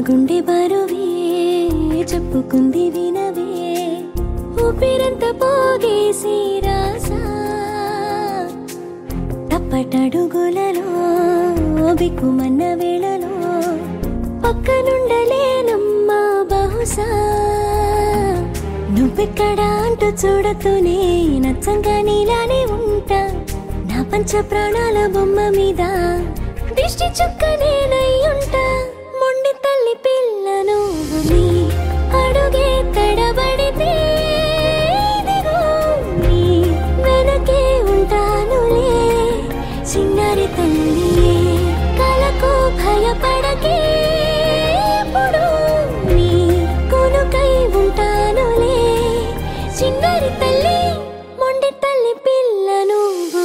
గుండె బరువే చెప్పుకుంది వినవే ఊపిరంత పోగేసి రాసా తప్పటడుగులలో బిక్కుమన్న వేళలో పక్కనుండలేనమ్మా బహుశా నువ్వెక్కడ అంటూ చూడతూనే నచ్చంగా నీలానే ఉంటా నా పంచ ప్రాణాల బొమ్మ మీద దిష్టి చుక్క నేనై ఉంటా మొండి తల్లి పిల్లను నీ అడుగే తడబడితే ఇదిగో నీ వెనకే ఉంటానులే చిన్నారి తల్లి కలకు భయపడకే ఎప్పుడు నీ కొనుకై ఉంటానులే చిన్నారి తల్లి మొండి తల్లి పిల్ల నువ్వు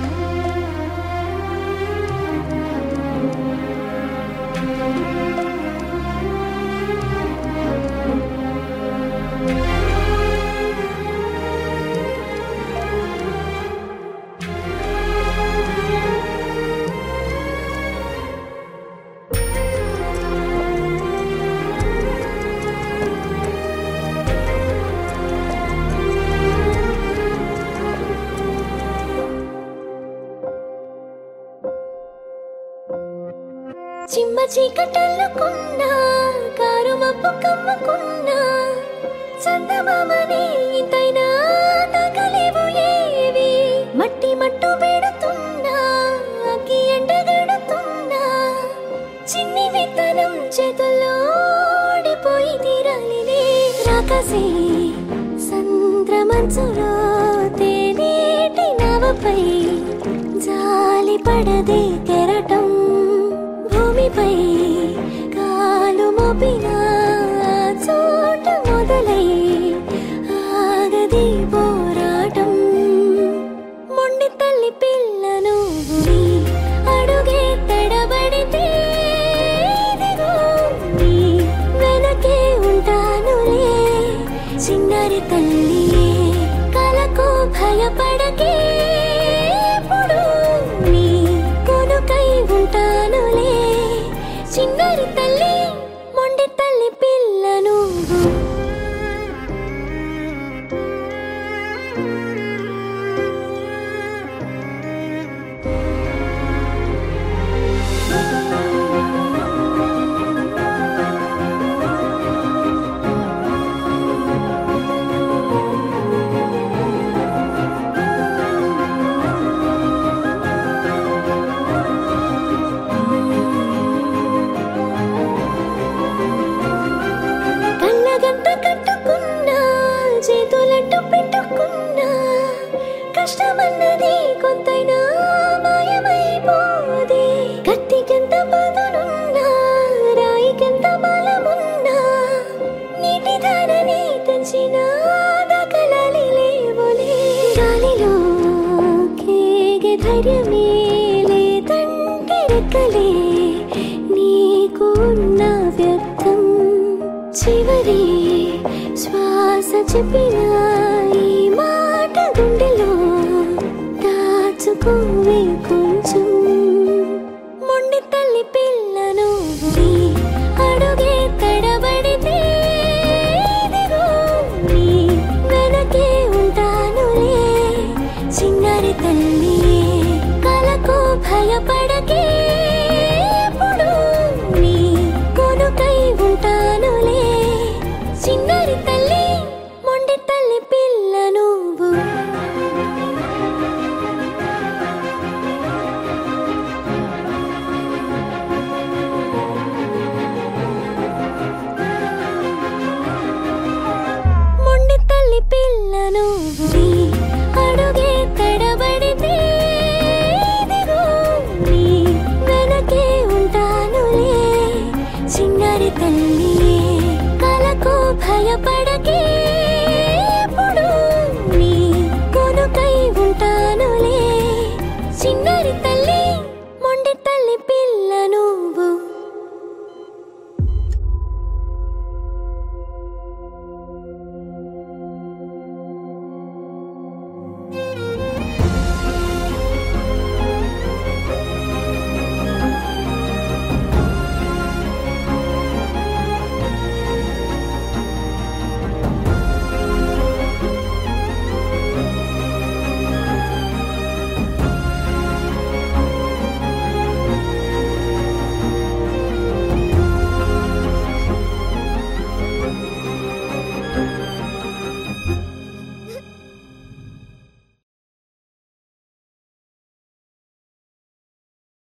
చిమ్మ చీకటల్లుకున్నా కారు మబ్బు కమ్ముకున్నా చందమామని ఇంతైనా తగలేవు ఏవి మట్టి మట్టు పెడుతున్నా అగ్గి ఎండగడుతున్నా చిన్ని విత్తనం చేతుల్లో ఓడిపోయి తీరాలినే రాకసే సంద్రమంచులో తేనేటి నవపై జాలి పడదే కెరటం భూమిపై కాలు మోపిన చోట మొదలై ఆగది పోరాటం మొండి తల్లి పిల్లను నీ అడుగే తడబడితే ఇదిగో నీ వెనకే ఉంటానులే చిన్నారి తల్లి కలకు భయపడకే ఎప్పుడు నీ కొనుకై ఉంటానులే చిన్నారి తల్లి మొండి తల్లి పిల్ల నువ్వు కళ్ళగంత కట్టుకున్నా చేతులంటూ పెట్టుకున్నా కష్టమన్నది కొంతైనా మాయమైపోదే కత్తికెంత పదునున్నా రాయికెంత బలమున్నా నీటి ధరని తెంచిన దకలలి లేవులే గాలిలో కేగే ధైర్యమే లేదంటే రెక్కలే నీకు ఉన్న వ్యర్థం చివరి శ్వాస చెప్పిన ఈ మాట గుండెలో దాచుకోవే కొంచెం మొండి తల్లి పిల్లను నీ అడుగే తడబడితే ఇదిగో నీ వెనకే ఉంటానులే చిన్నారి తల్లి కలకు భయపడకే ఎప్పుడు నీ కొనుకై ఉంటానులే చిన్నారి తల్లి మొండి తల్లి పిల్ల నువ్వు మొండి తల్లి పిల్ల నువ్వు నీ అడుగే